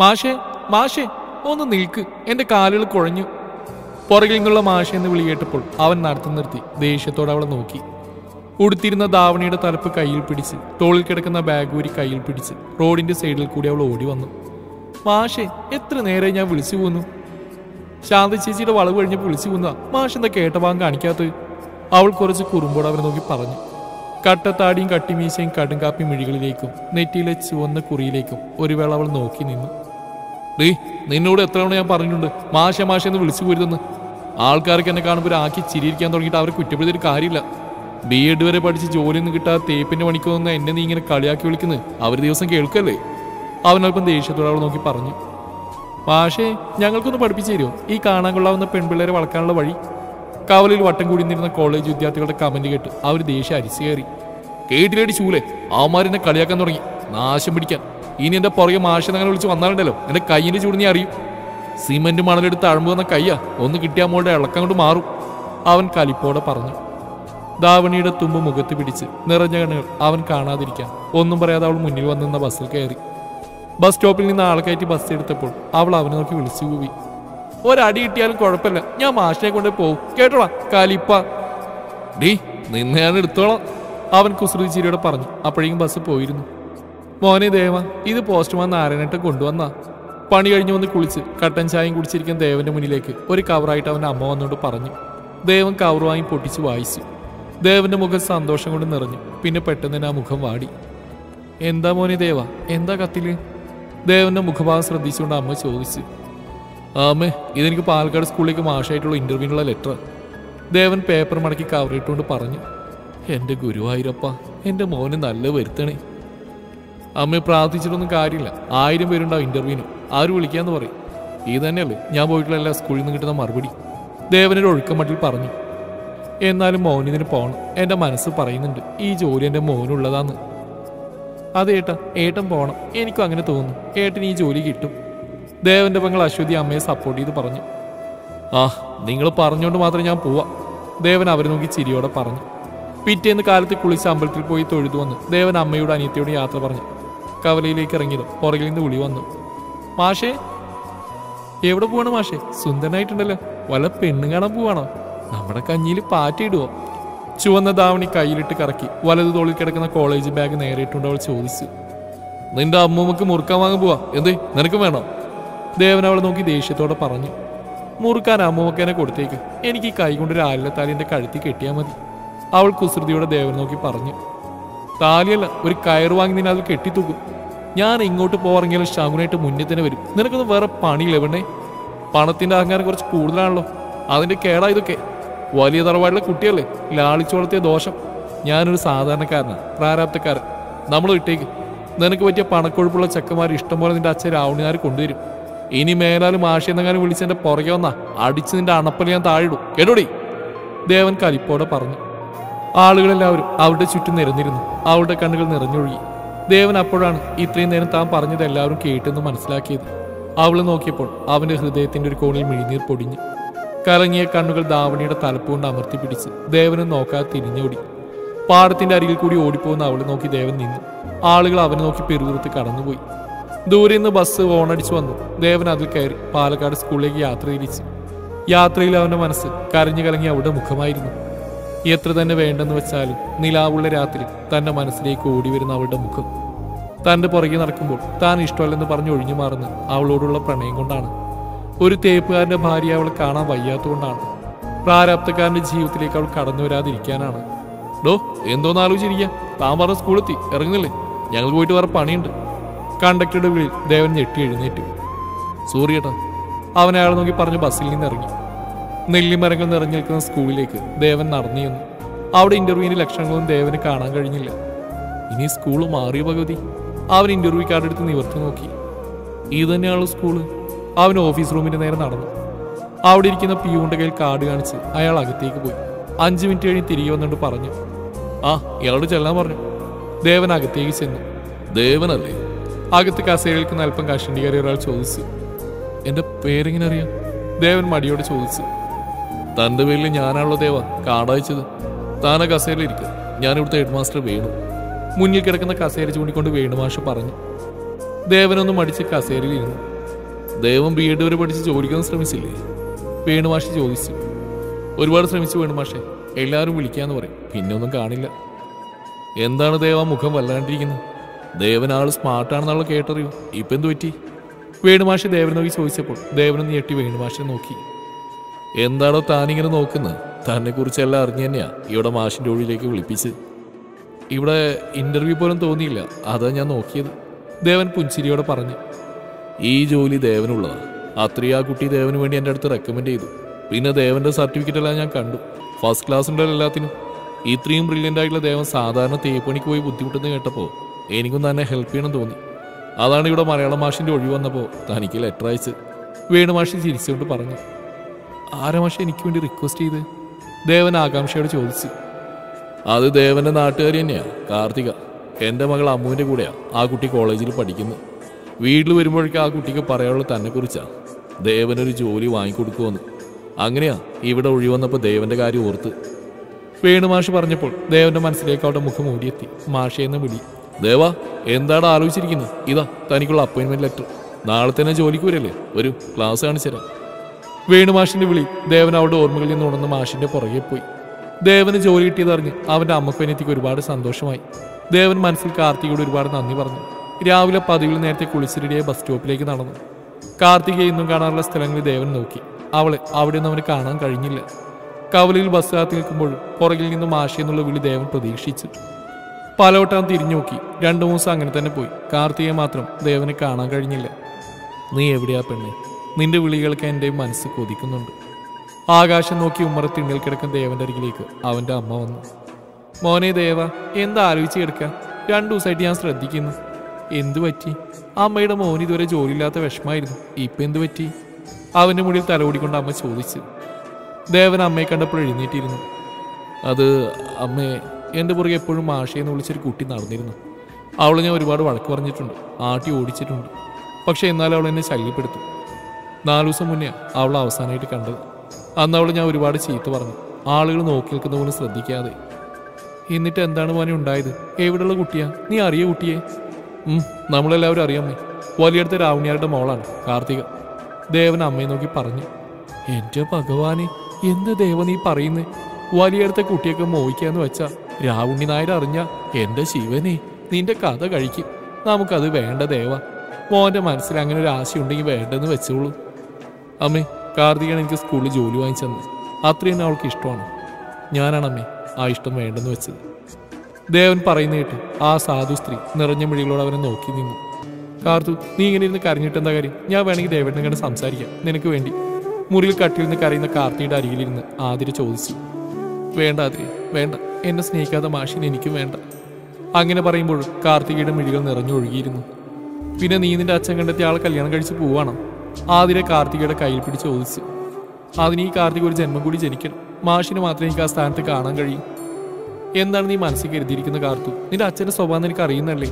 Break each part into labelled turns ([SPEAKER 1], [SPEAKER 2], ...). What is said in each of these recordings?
[SPEAKER 1] മാഷേ മാഷേ ഒന്ന് നിൽക്ക് എന്റെ കാലുകൾ കുഴഞ്ഞു പുറകിൽ നിന്നുള്ള മാഷ എന്ന് വിളി കേട്ടപ്പോൾ അവൻ നടത്തി നിർത്തി ദേഷ്യത്തോടെ അവളെ നോക്കി ഉടുത്തിരുന്ന ധാവണിയുടെ തലപ്പ് കയ്യിൽ പിടിച്ച് തോളിൽ കിടക്കുന്ന ബാഗ് ഊരി കയ്യിൽ പിടിച്ച് റോഡിന്റെ സൈഡിൽ കൂടി അവൾ ഓടി വന്നു മാഷേ എത്ര നേരമായി ഞാൻ വിളിച്ചു പോന്നു ശാന്ത ചേച്ചിയുടെ വളവ് കഴിഞ്ഞപ്പോൾ വിളിച്ചു പോന്നതാ മാഷ് എന്താ കേട്ട ഭാഗം കാണിക്കാത്തത് അവൾ കുറച്ച് കുറുമ്പോട് അവരെ നോക്കി പറഞ്ഞു കട്ടത്താടിയും കട്ടിമീശയും കടുങ്കാപ്പി മിഴികളിലേക്കും നെറ്റിയിലെ ചുവന്ന കുറിയിലേക്കും ഒരു വേള അവൾ നോക്കി നിന്നു ഡേ നിന്നോട് എത്ര തവണ ഞാൻ പറഞ്ഞിട്ടുണ്ട് മാഷ മാഷ എന്ന് വിളിച്ചു പോരുതെന്ന് ആൾക്കാർക്ക് എന്നെ കാണുമ്പോൾ ഒരു ആക്കി ചിരിയിരിക്കാൻ തുടങ്ങിയിട്ട് അവരെ കുറ്റപ്പെടുത്തിയിട്ട് കാര്യമില്ല ബി എഡ് വരെ പഠിച്ച് ജോലിയൊന്നും കിട്ടാതെ തേപ്പിന്റെ പണിക്ക് വന്ന എന്നെ നീ ഇങ്ങനെ കളിയാക്കി വിളിക്കുന്നത് അവർ ദിവസം കേൾക്കല്ലേ അവൻ അല്പം ദേഷ്യത്തോടെ അവൾ നോക്കി പറഞ്ഞു മാഷേ ഞങ്ങൾക്കൊന്ന് പഠിപ്പിച്ചു തരുമോ ഈ കാണാൻ കൊള്ളാവുന്ന പെൺപിള്ളേരെ വളർക്കാനുള്ള വഴി കവലിൽ വട്ടം കൂടി നിന്നിരുന്ന കോളേജ് വിദ്യാർത്ഥികളുടെ കമന്റ് കേട്ട് അവർ ദേഷ്യം അരിച്ചു കയറി കേട്ടിലേടി ചൂലെ അവന്മാരെന്നെ കളിയാക്കാൻ തുടങ്ങി നാശം പിടിക്കാൻ ഇനി എന്റെ പുറകെ മാഷ് അങ്ങനെ വിളിച്ച് വന്നാലുണ്ടല്ലോ എന്റെ കയ്യിന്റെ ചൂട് നീ അറിയും സിമന്റ് മണലെടുത്ത് അഴമ്പ് വന്ന കയ്യാ ഒന്ന് കിട്ടിയാൽ മോളുടെ ഇളക്കം കൊണ്ട് മാറും അവൻ കലിപ്പോടെ പറഞ്ഞു ദാവണിയുടെ തുമ്പ് മുഖത്ത് പിടിച്ച് നിറഞ്ഞ കണ്ണുകൾ അവൻ കാണാതിരിക്കാൻ ഒന്നും പറയാതെ അവൾ മുന്നിൽ വന്നിരുന്ന ബസ്സിൽ കയറി ബസ് സ്റ്റോപ്പിൽ നിന്ന് ആളെ കയറ്റി ബസ് എടുത്തപ്പോൾ അവൾ അവനെ നോക്കി വിളിച്ചു കൂവി ഒരടി കിട്ടിയാലും കുഴപ്പമില്ല ഞാൻ മാഷിനെ കൊണ്ട് പോകും കേട്ടോളാ കാലിപ്പ ഡീ നിന്നെ ഞാൻ എടുത്തോളാം അവൻ കുസൃതി ചിരിയോടെ പറഞ്ഞു അപ്പോഴേക്കും ബസ് പോയിരുന്നു മോനെ ദേവ ഇത് പോസ്റ്റ്മാൻ നാരായണട്ട് കൊണ്ടുവന്ന പണി കഴിഞ്ഞു വന്ന് കുളിച്ച് കട്ടൻ ചായയും കുടിച്ചിരിക്കുന്ന ദേവന്റെ മുന്നിലേക്ക് ഒരു കവറായിട്ട് അവന്റെ അമ്മ വന്നുകൊണ്ട് പറഞ്ഞു ദേവൻ കവർ വാങ്ങി പൊട്ടിച്ച് വായിച്ചു ദേവന്റെ മുഖം സന്തോഷം കൊണ്ട് നിറഞ്ഞു പിന്നെ പെട്ടെന്ന് തന്നെ ആ മുഖം വാടി എന്താ മോനെ ദേവ എന്താ കത്തില് ദേവന്റെ മുഖഭാവം ശ്രദ്ധിച്ചുകൊണ്ട് അമ്മ ചോദിച്ചു ആമേ ഇതെനിക്ക് പാലക്കാട് സ്കൂളിലേക്ക് മാഷായിട്ടുള്ള ഇന്റർവ്യൂവിനുള്ള ലെറ്റർ ദേവൻ പേപ്പർ മടക്കി കവറിട്ടുകൊണ്ട് പറഞ്ഞു എൻ്റെ ഗുരുവായൂരപ്പ എൻ്റെ മോന് നല്ല വരുത്തണേ അമ്മയെ പ്രാർത്ഥിച്ചിട്ടൊന്നും കാര്യമില്ല ആയിരം പേരുണ്ടാവും ഇന്റർവ്യൂവിന് ആര് വിളിക്കാന്ന് പറയും ഇത് തന്നെയല്ലേ ഞാൻ പോയിട്ടുള്ള എല്ലാ സ്കൂളിൽ നിന്ന് കിട്ടുന്ന മറുപടി ദേവനൊരു ഒഴുക്കമട്ടിൽ പറഞ്ഞു എന്നാലും മോനിതിന് പോകണം എൻ്റെ മനസ്സ് പറയുന്നുണ്ട് ഈ ജോലി എൻ്റെ മോനുള്ളതാന്ന് അതെ ഏട്ടാ ഏട്ടൻ പോകണം എനിക്കും അങ്ങനെ തോന്നുന്നു ഏട്ടൻ ഈ ജോലി കിട്ടും ദേവന്റെ പെങ്ങൾ അശ്വതി അമ്മയെ സപ്പോർട്ട് ചെയ്ത് പറഞ്ഞു ആ നിങ്ങൾ പറഞ്ഞുകൊണ്ട് മാത്രം ഞാൻ പോവാം ദേവൻ അവരെ നോക്കി ചിരിയോടെ പറഞ്ഞു പിറ്റേന്ന് കാലത്ത് കുളിച്ച് അമ്പലത്തിൽ പോയി തൊഴുതു വന്ന് ദേവൻ അമ്മയോട് അനിയത്തിയോട് യാത്ര പറഞ്ഞു കവലയിലേക്ക് ഇറങ്ങിയതും പുറകിൽ നിന്ന് വിളി വന്നു മാഷേ എവിടെ പോവാണ് മാഷേ സുന്ദരനായിട്ടുണ്ടല്ലോ വല്ല പെണ്ണും കാണാൻ പോവാണോ നമ്മുടെ കഞ്ഞിയിൽ പാറ്റയിടുവോ ചുവന്ന ധാവണി കയ്യിലിട്ട് കറക്കി വലതു തോളിൽ കിടക്കുന്ന കോളേജ് ബാഗ് നേരിട്ടുണ്ട് അവൾ ചോദിച്ചു നിന്റെ അമ്മൂമ്മക്ക് മുറുക്കാൻ വാങ്ങാൻ പോവാ എന്തേ നിനക്ക് വേണോ ദേവൻ അവളെ നോക്കി ദേഷ്യത്തോടെ പറഞ്ഞു മുറുക്കാൻ അമ്മൂമ്മക്കനെ കൊടുത്തേക്ക് എനിക്ക് ഈ കൈ കൊണ്ട് രാലിലെ താലി എന്റെ കഴുത്തി കെട്ടിയാൽ മതി അവൾ കുസൃതിയോടെ ദേവൻ നോക്കി പറഞ്ഞു താലിയല്ല ഒരു കയറ് വാങ്ങി നിന്നെ അതിൽ കെട്ടിത്തൂക്കും ഞാൻ ഇങ്ങോട്ട് പോറങ്ങിയാലും ഷാഗുനായിട്ട് മുന്നിൽ തന്നെ വരും നിനക്കൊന്നും വേറെ പണിയില്ല പെണ്ണേ പണത്തിന്റെ അഹങ്കാരം കുറച്ച് കൂടുതലാണല്ലോ അതിന്റെ കേടാ ഇതൊക്കെ വലിയ തറവാടിലെ കുട്ടിയല്ലേ ലാളിച്ചു വളർത്തിയ ദോഷം ഞാനൊരു സാധാരണക്കാരനാണ് പ്രാരാബ്ധക്കാരൻ നമ്മൾ ഇട്ടേക്ക് നിനക്ക് പറ്റിയ പണക്കൊഴുപ്പുള്ള ചെക്കന്മാർ ഇഷ്ടംപോലെ നിന്റെ അച്ഛൻ രാവണിനാർ കൊണ്ടുവരും ഇനി മേലാലും ആശയെന്നെങ്ങാനും വിളിച്ച് എന്റെ പുറകെ വന്നാ അടിച്ച് നിന്റെ അണപ്പൽ ഞാൻ താഴിടും കേട്ടോടി ദേവൻ കലിപ്പോടെ പറഞ്ഞു ആളുകളെല്ലാവരും അവരുടെ ചുറ്റും നിരന്നിരുന്നു അവളുടെ കണ്ണുകൾ നിറഞ്ഞൊഴുകി ദേവൻ അപ്പോഴാണ് ഇത്രയും നേരം താൻ പറഞ്ഞത് എല്ലാവരും കേട്ടെന്ന് മനസ്സിലാക്കിയത് അവളെ നോക്കിയപ്പോൾ അവന്റെ ഹൃദയത്തിന്റെ ഒരു കോണിൽ മിഴിനീർ പൊടിഞ്ഞു കലങ്ങിയ കണ്ണുകൾ ദാവണിയുടെ തലപ്പുകൊണ്ട് അമർത്തി പിടിച്ച് ദേവനെ നോക്കാതെ തിരിഞ്ഞോടി പാടത്തിന്റെ അരികിൽ കൂടി ഓടിപ്പോകുന്ന അവളെ നോക്കി ദേവൻ നിന്നു ആളുകൾ അവനെ നോക്കി പെരുകുറുത്ത് കടന്നുപോയി ദൂരെ നിന്ന് ബസ് ഓണടിച്ചു വന്നു ദേവൻ അതിൽ കയറി പാലക്കാട് സ്കൂളിലേക്ക് യാത്ര തിരിച്ചു യാത്രയിൽ അവന്റെ മനസ്സ് കരഞ്ഞു കലങ്ങി അവിടെ മുഖമായിരുന്നു എത്ര തന്നെ വേണ്ടെന്ന് വെച്ചാലും നിലാവുള്ള രാത്രി തന്റെ മനസ്സിലേക്ക് ഓടി വരുന്ന അവളുടെ മുഖം തന്റെ പുറകെ നടക്കുമ്പോൾ താൻ ഇഷ്ടമല്ലെന്ന് പറഞ്ഞ് ഒഴിഞ്ഞു മാറുന്ന അവളോടുള്ള പ്രണയം കൊണ്ടാണ് ഒരു തേപ്പുകാരന്റെ ഭാര്യ അവളെ കാണാൻ വയ്യാത്തതുകൊണ്ടാണ് പ്രാരാബ്ധക്കാരന്റെ ജീവിതത്തിലേക്ക് അവൾ കടന്നു വരാതിരിക്കാനാണ് ഡോ എന്തോന്ന് ആലോചിച്ചിരിക്കുക താൻ പറഞ്ഞ സ്കൂളെത്തി ഇറങ്ങുന്നില്ലേ ഞങ്ങൾ പോയിട്ട് വേറെ പണിയുണ്ട് കണ്ടക്ടറുടെ വിളിയിൽ ദേവൻ ഞെട്ടി എഴുന്നേറ്റു സോറി ഏട്ടാ അവൻ അയാളെ നോക്കി പറഞ്ഞ് ബസ്സിൽ നിന്ന് ഇറങ്ങി നെല്ലിമരങ്ങൾ നിറഞ്ഞു നിൽക്കുന്ന സ്കൂളിലേക്ക് ദേവൻ നടന്നു ചെന്നു അവിടെ ഇന്റർവ്യൂവിന്റെ ലക്ഷണങ്ങളൊന്നും ദേവന് കാണാൻ കഴിഞ്ഞില്ല ഇനി സ്കൂൾ മാറിയ ഭഗവതി അവൻ ഇന്റർവ്യൂ കാർഡ് എടുത്ത് നിവർത്തി നോക്കി ഇത് തന്നെയാണല്ലോ സ്കൂള് അവൻ ഓഫീസ് റൂമിന്റെ നേരെ നടന്നു അവിടെ ഇരിക്കുന്ന പിയൂന്റെ കയ്യിൽ കാർഡ് കാണിച്ച് അയാൾ അകത്തേക്ക് പോയി അഞ്ചു മിനിറ്റ് കഴിഞ്ഞ് തിരികെ വന്നുകൊണ്ട് പറഞ്ഞു ആ ഇയാളോട് ചെല്ലാൻ പറഞ്ഞു ദേവൻ അകത്തേക്ക് ചെന്നു ദേവനല്ലേ അകത്ത് കസേരയിൽ നിൽക്കുന്ന അല്പം കഷണ്ടി കയറി ഒരാൾ ചോദിച്ചു എന്റെ പേരെങ്ങനെ അറിയാം ദേവൻ മടിയോട് ചോദിച്ചു തന്റെ പേരിൽ ഞാനാണല്ലോ ദേവ കാടയച്ചത് താന കസേരയിൽ ഇരിക്കുക ഞാൻ ഇവിടുത്തെ ഹെഡ് മാസ്റ്റർ വേണു മുന്നിൽ കിടക്കുന്ന കസേര ചൂണ്ടിക്കൊണ്ട് വേണുമാഷ പറഞ്ഞു ദേവനൊന്നും മടിച്ച് കസേരയിൽ ഇരുന്നു ദേവൻ ബി എഡ് വരെ പഠിച്ച് ജോലിക്കാൻ ശ്രമിച്ചില്ലേ വേണുമാഷി ചോദിച്ചു ഒരുപാട് ശ്രമിച്ചു വേണുമാഷെ എല്ലാവരും വിളിക്കാന്ന് പറയും പിന്നെ ഒന്നും കാണില്ല എന്താണ് ദേവ മുഖം വല്ലാണ്ടിരിക്കുന്നത് ദേവൻ ആള് സ്മാർട്ടാണെന്നുള്ള കേട്ടറിയൂ ഇപ്പൊ എന്തു പറ്റി വേണുമാഷി ദേവനെ നോക്കി ചോദിച്ചപ്പോൾ ദേവനെ ഞെട്ടി വേണുമാഷിനെ നോക്കി എന്താണോ താനിങ്ങനെ നോക്കുന്നത് തന്നെ കുറിച്ചെല്ലാം അറിഞ്ഞു തന്നെയാ ഇവിടെ മാഷിന്റെ ഒഴിയിലേക്ക് വിളിപ്പിച്ച് ഇവിടെ ഇന്റർവ്യൂ പോലും തോന്നിയില്ല അതാ ഞാൻ നോക്കിയത് ദേവൻ പുഞ്ചിരിയോടെ പറഞ്ഞു ഈ ജോലി ദേവനുള്ളതാ അത്രയും ആ കുട്ടി ദേവന് വേണ്ടി എൻ്റെ അടുത്ത് റെക്കമെൻഡ് ചെയ്തു പിന്നെ ദേവന്റെ സർട്ടിഫിക്കറ്റ് എല്ലാം ഞാൻ കണ്ടു ഫസ്റ്റ് ക്ലാസ് ഉണ്ടല്ലോ എല്ലാത്തിനും ഇത്രയും ബ്രില്യൻ്റ് ആയിട്ടുള്ള ദേവൻ സാധാരണ തേപ്പണിക്ക് പോയി ബുദ്ധിമുട്ടെന്ന് കേട്ടപ്പോൾ എനിക്കും തന്നെ ഹെൽപ്പ് ചെയ്യണം തോന്നി അതാണ് ഇവിടെ മലയാളം മാഷിന്റെ ഒഴിവ് വന്നപ്പോൾ തനിക്ക് ലെറ്റർ അയച്ച് വേണുമാഷി ചിരിച്ചുകൊണ്ട് പറഞ്ഞു ആരാ മാഷ എനിക്ക് വേണ്ടി റിക്വസ്റ്റ് ചെയ്ത് ദേവൻ ആകാംക്ഷയോട് ചോദിച്ചു അത് ദേവന്റെ നാട്ടുകാരി തന്നെയാ കാർത്തിക എൻ്റെ മകൾ അമ്മുവിൻ്റെ കൂടെയാ ആ കുട്ടി കോളേജിൽ പഠിക്കുന്നത് വീട്ടിൽ വരുമ്പോഴേക്കും ആ കുട്ടിക്ക് പറയാനുള്ള തന്നെ കുറിച്ചാ ദേവനൊരു ജോലി വാങ്ങിക്കൊടുക്കുമെന്ന് അങ്ങനെയാ ഇവിടെ ഒഴിവന്നപ്പോൾ ദേവന്റെ കാര്യം ഓർത്ത് വേണുമാഷ് പറഞ്ഞപ്പോൾ ദേവന്റെ മനസ്സിലേക്ക് അവളുടെ മുഖം ഓടിയെത്തി മാഷയെന്ന് വിളി ദേവാ എന്താണ് ആലോചിച്ചിരിക്കുന്നത് ഇതാ തനിക്കുള്ള അപ്പോയിന്റ്മെന്റ് ലെറ്റർ നാളെ തന്നെ ജോലിക്ക് വരല്ലേ ഒരു ക്ലാസ് കാണിച്ചുതരാം വേണുമാഷിന്റെ വിളി ദേവൻ അവളുടെ ഓർമ്മകളിൽ നിന്ന് ഉണർന്ന് മാഷിന്റെ പുറകെ പോയി ദേവന് ജോലി കിട്ടിയതറിഞ്ഞ് അവന്റെ അമ്മക്കനിയത്തിക്ക് ഒരുപാട് സന്തോഷമായി ദേവൻ മനസ്സിൽ കാർത്തികയോട് ഒരുപാട് നന്ദി പറഞ്ഞു രാവിലെ പതിവിൽ നേരത്തെ കുളിച്ചിരിടിയെ ബസ് സ്റ്റോപ്പിലേക്ക് നടന്നു കാർത്തികയെ ഇന്നും കാണാറുള്ള സ്ഥലങ്ങളിൽ ദേവൻ നോക്കി അവളെ അവിടെ നിന്ന് അവന് കാണാൻ കഴിഞ്ഞില്ല കവലയിൽ ബസ് കാത്തി നിൽക്കുമ്പോൾ പുറകിൽ നിന്ന് മാഷി എന്നുള്ള വിളി ദേവൻ പ്രതീക്ഷിച്ചു പലവട്ടം തിരിഞ്ഞു നോക്കി രണ്ടു മൂന്ന് ദിവസം അങ്ങനെ തന്നെ പോയി കാർത്തികയെ മാത്രം ദേവനെ കാണാൻ കഴിഞ്ഞില്ല നീ എവിടെയാ പെണ്ണെ നിന്റെ വിളികൾക്ക് എൻ്റെ മനസ്സ് കൊതിക്കുന്നുണ്ട് ആകാശം നോക്കി ഉമ്മറ തിണ്ണിൽ കിടക്കുന്ന ദേവന്റെ അരികിലേക്ക് അവന്റെ അമ്മ വന്നു മോനെ ദേവ എന്താ ആലോചിച്ച് കിടക്ക രണ്ടു ദിവസമായിട്ട് ഞാൻ ശ്രദ്ധിക്കുന്നു എന്തു പറ്റി അമ്മയുടെ മോൻ ഇതുവരെ ജോലിയില്ലാത്ത വിഷമായിരുന്നു ഇപ്പൊ എന്തു പറ്റി അവന്റെ മുടിയിൽ തലോടിക്കൊണ്ട് അമ്മ ചോദിച്ചു ദേവൻ അമ്മയെ കണ്ടപ്പോൾ എഴുന്നേറ്റിരുന്നു അത് അമ്മേ എൻ്റെ പുറകെ എപ്പോഴും മാഷയെന്ന് വിളിച്ചൊരു കുട്ടി നടന്നിരുന്നു അവളെ ഞാൻ ഒരുപാട് വഴക്ക് പറഞ്ഞിട്ടുണ്ട് ആട്ടി ഓടിച്ചിട്ടുണ്ട് പക്ഷെ എന്നാലും അവൾ എന്നെ ശല്യപ്പെടുത്തും നാലു ദിവസം മുന്നേ അവൾ അവസാനമായിട്ട് കണ്ടത് അന്ന് അവൾ ഞാൻ ഒരുപാട് ചീത്ത പറഞ്ഞു ആളുകൾ നോക്കി നിൽക്കുന്ന പോലും ശ്രദ്ധിക്കാതെ എന്നിട്ട് എന്താണ് മോനെ ഉണ്ടായത് എവിടെയുള്ള കുട്ടിയാ നീ അറിയ കുട്ടിയെ ഉം, നമ്മളെല്ലാവരും അറിയാമേ വലിയടുത്ത രാവണിയാരുടെ മോളാണ് കാർത്തിക ദേവൻ അമ്മയെ നോക്കി പറഞ്ഞു എന്റെ ഭഗവാനെ എന്ത് ദേവ നീ പറയുന്നേ വലിയടുത്ത കുട്ടിയൊക്കെ മോഹിക്കാന്ന് വെച്ചാ രാവുണ്ണി നായർ അറിഞ്ഞ എന്റെ ശിവനെ നിന്റെ കഥ കഴിക്കും നമുക്കത് വേണ്ട ദേവ മോന്റെ മനസ്സിൽ അങ്ങനെ ഒരു ആശയുണ്ടെങ്കിൽ വേണ്ടെന്ന് വെച്ചോളൂ അമ്മേ കാർത്തികയാണ് എനിക്ക് സ്കൂളിൽ ജോലി വാങ്ങിച്ചെന്ന് അത്രയും തന്നെ അവൾക്ക് ഇഷ്ടമാണ് ഞാനാണ് അമ്മേ ആ ഇഷ്ടം വേണ്ടെന്ന് വെച്ചത് ദേവൻ പറയുന്ന കേട്ട് ആ സാധു സ്ത്രീ നിറഞ്ഞ മിഴികളോട് അവനെ നോക്കി നിന്നു കാർത്തു നീ ഇങ്ങനെ ഇരുന്ന് കരഞ്ഞിട്ട് എന്താ കാര്യം ഞാൻ വേണമെങ്കിൽ ദേവനെ കണ്ട് സംസാരിക്കാം നിനക്ക് വേണ്ടി മുറിയിൽ കട്ടിലിരുന്ന് കരയുന്ന കാർത്തിയുടെ അരികിലിരുന്ന് ആതിര ചോദിച്ചു വേണ്ട ആതിര വേണ്ട എന്നെ സ്നേഹിക്കാത്ത മാഷിന് എനിക്കും വേണ്ട അങ്ങനെ പറയുമ്പോൾ കാർത്തികയുടെ മിഴികൾ നിറഞ്ഞൊഴുകിയിരുന്നു പിന്നെ നീ നിന്റെ അച്ഛൻ കണ്ടെത്തിയ ആളെ കല്യാണം കഴിച്ച് പോവാണോ ആതിര കാർത്തികയുടെ കയ്യിൽ പിടിച്ച് ചോദിച്ചു അതിന് ഈ കാർത്തിക ഒരു ജന്മം കൂടി ജനിക്കണം മാഷിന് മാത്രമേ എനിക്ക് ആ സ്ഥാനത്ത് കാണാൻ കഴിയൂ എന്താണ് നീ മനസ്സിൽ കരുതിയിരിക്കുന്ന കാർത്തു നിന്റെ അച്ഛന്റെ സ്വഭാവം നിനക്ക് അറിയുന്നല്ലേ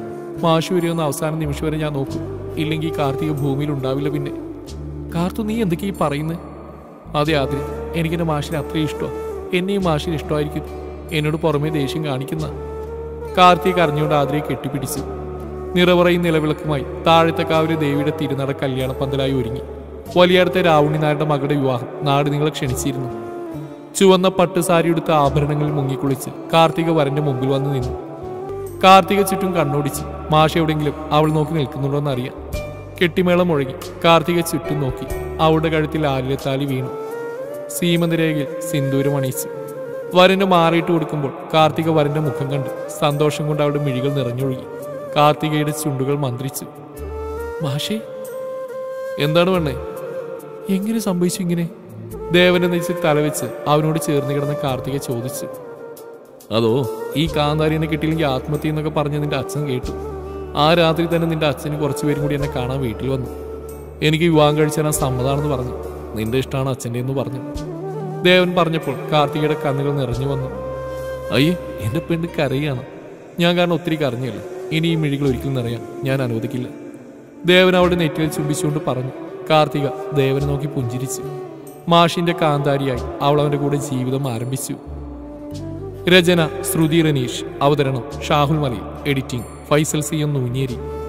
[SPEAKER 1] മാഷി വരുമെന്ന് അവസാന നിമിഷം വരെ ഞാൻ നോക്കും ഇല്ലെങ്കിൽ ഈ കാർത്തിക ഭൂമിയിൽ ഉണ്ടാവില്ല പിന്നെ കാർത്തു നീ എന്തൊക്കെ ഈ പറയുന്നത് അതെ ആതിരി എനിക്കെന്റെ മാഷിനെ അത്രയും ഇഷ്ടമാണ് എന്നെയും മാഷിന് ഇഷ്ടമായിരിക്കും എന്നോട് പുറമേ ദേഷ്യം കാണിക്കുന്ന കാർത്തിക അറിഞ്ഞുകൊണ്ട് ആതിരയെ കെട്ടിപ്പിടിച്ചു നിറവറയും നിലവിളക്കുമായി താഴത്തെ കാവിലെ ദേവിയുടെ തിരുനട കല്യാണ പന്തലായി ഒരുങ്ങി വലിയടുത്ത രാവുണ്ണി നായരുടെ മകളുടെ വിവാഹം നാട് നിങ്ങളെ ക്ഷണിച്ചിരുന്നു ചുവന്ന പട്ട് സാരി എടുത്ത ആഭരണങ്ങളിൽ മുങ്ങിക്കുളിച്ച് കാർത്തിക വരന്റെ മുമ്പിൽ വന്ന് നിന്നു കാർത്തിക ചുറ്റും കണ്ണോടിച്ച് മാഷ എവിടെയെങ്കിലും അവൾ നോക്കി നിൽക്കുന്നുണ്ടോ എന്നറിയാം കെട്ടിമേളം മുഴങ്ങി കാർത്തിക ചുറ്റും നോക്കി അവളുടെ കഴുത്തിൽ ആലിലത്താലി വീണു സീമന്തരേഖയിൽ സിന്ദൂരം അണിയിച്ചു വരന് മാറിയിട്ട് കൊടുക്കുമ്പോൾ കാർത്തിക വരന്റെ മുഖം കണ്ട് സന്തോഷം കൊണ്ട് അവളുടെ മിഴികൾ നിറഞ്ഞൊഴുകി കാർത്തികയുടെ ചുണ്ടുകൾ മന്ത്രിച്ചു മാഷേ എന്താണ് വേണ്ടേ എങ്ങനെ സംഭവിച്ചു ഇങ്ങനെ ദേവന്റെ നെച്ചിൽ തലവെച്ച് അവനോട് ചേർന്ന് കിടന്ന കാർത്തിക ചോദിച്ചു അതോ ഈ കാന്താരിനെ കിട്ടിയില്ലെങ്കിൽ ആത്മഹത്യ എന്നൊക്കെ പറഞ്ഞ് നിന്റെ അച്ഛൻ കേട്ടു ആ രാത്രി തന്നെ നിന്റെ അച്ഛന് കുറച്ചു പേരും കൂടി എന്നെ കാണാൻ വീട്ടിൽ വന്നു എനിക്ക് വിവാഹം കഴിച്ചു തരാൻ സമ്മതാണെന്ന് പറഞ്ഞു നിന്റെ ഇഷ്ടമാണ് അച്ഛൻ്റെ എന്ന് പറഞ്ഞു ദേവൻ പറഞ്ഞപ്പോൾ കാർത്തികയുടെ കണ്ണുകൾ നിറഞ്ഞു വന്നു അയ്യേ എന്റെ പെണ്ണ് കരയാണ് ഞാൻ കാരണം ഒത്തിരി കരഞ്ഞില്ല ഇനി ഈ മിഴികൾ ഒരിക്കലും നിറയാൻ ഞാൻ അനുവദിക്കില്ല ദേവൻ അവളുടെ നെറ്റിയിൽ ചുംബിച്ചുകൊണ്ട് പറഞ്ഞു കാർത്തിക ദേവനെ നോക്കി പുഞ്ചിരിച്ചു മാഷിന്റെ കാന്താരിയായി അവൾ അവന്റെ കൂടെ ജീവിതം ആരംഭിച്ചു രചന ശ്രുതി റനീഷ് അവതരണം Shahul Malayil editing Faisal C M Nooncheri